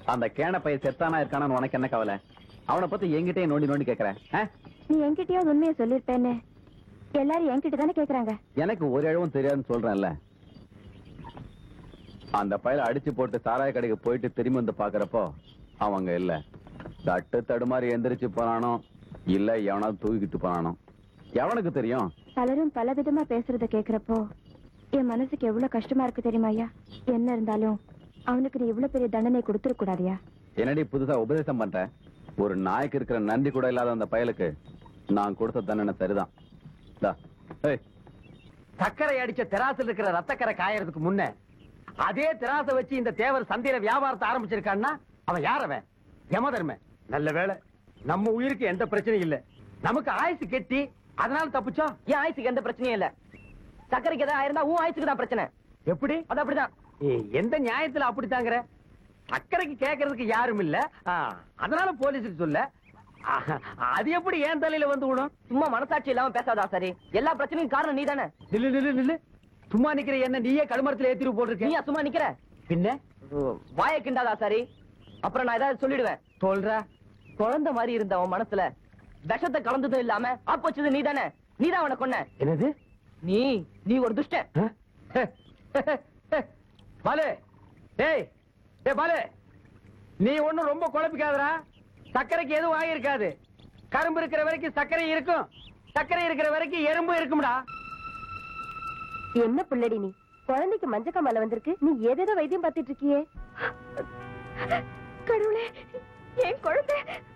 அந்த கேன பைய செத்தானா இருக்கானு உனக்கு என்ன கவலை அவனை பத்தி என்கிட்டயே நோண்டி நோண்டி கேக்குற ஆ? நீ என்கிட்டயாவது உண்மையை சொல்லிருப்பேன்னு எல்லாரும் என்கிட்ட தானே கேக்குறாங்க எனக்கு ஒரு இழவும் தெரியாதுன்னு சொல்றேன்ல அந்த பையல அடிச்சு போட்டு சாராய கடைக்கு போயிட்டு திரும்பி வந்து பாக்குறப்போ அவங்க இல்ல தட்டு தடுமாறி எந்திரிச்சு போனானோ இல்ல எவனாவது தூக்கிட்டு போனானோ எவனுக்கு தெரியும் பலரும் பல விதமா பேசுறத கேக்குறப்போ என் மனசுக்கு எவ்வளவு கஷ்டமா இருக்கு தெரியுமா ஐயா என்ன இருந்தாலும் அவனுக்கு நீ இவ்வளவு பெரிய தண்டனை கொடுத்துட கூடாதியா என்னடி புதுசா உபதேசம் பண்ற ஒரு நாய்க்கு இருக்கிற நன்றி கூட இல்லாத அந்த பயலுக்கு நான் கொடுத்த தண்டனை சரிதான் இந்தா. ஏய், சர்க்கரை அடிச்ச தெராசுல இருக்கிற ரத்தக்கரை காயறதுக்கு முன்ன அதே தெராச வச்சு இந்த தேவர் சந்தையில வியாபாரத்தை ஆரம்பிச்சிருக்கான்னா அவன் யாரவன் யமதர்ம நல்ல வேளை நம்ம உயிருக்கு எந்த பிரச்சனையும் இல்ல நமக்கு ஆயுசு கெட்டி அதனால தப்பிச்சோம் என் ஆயுசுக்கு எந்த பிரச்சனையும் இல்ல சக்கரைக்கு ஏதாவது ஆயிருந்தா உன் ஆயுசுக்கு தான் பிரச்சனை எப்படி அது அப்படிதான் ஏய், எந்த நியாயத்துல அப்படித்தாங்கிற சக்கரைக்கு கேட்கறதுக்கு யாரும் இல்ல ஆ, அதனால போலீஸுக்கு சொல்ல ஆ, அது எப்படி ஏன் தலையில வந்து விடும் சும்மா மனசாட்சி இல்லாம பேசாதா சரி எல்லா பிரச்சனையும் காரணம் நீ தானே நில்லு நில்லு நில்லு சும்மா நிக்கிற என்ன நீயே கழுமரத்துல ஏத்திட்டு போட்டிருக்க நீயா சும்மா நிக்கிற பின்ன வாய கிண்டாதா சரி அப்புறம் நான் ஏதாவது சொல்லிடுவேன் சொல்ற குழந்தை மாதிரி இருந்த அவன் மனசுல விஷத்தை கலந்ததும் இல்லாம ஆப்பு வச்சது நீ தானே நீ தான் அவனை கொன்ன என்னது நீ நீ ஒரு துஷ்டன் பாலு டேய் டேய் பாலு நீ ஒண்ணும் ரொம்ப குழப்பிக்காதடா சர்க்கரைக்கு எதுவும் ஆகியிருக்காது கரும்பு இருக்கிற வரைக்கும் சர்க்கரை இருக்கும் சர்க்கரை இருக்கிற வரைக்கும் எறும்பு இருக்கும்டா என்ன புள்ளடி நீ குழந்தைக்கு மஞ்ச காமால வந்திருக்கு நீ ஏதேதோ வைத்தியம் பார்த்துட்டு இருக்கியே கடவுளே என் குழந்தை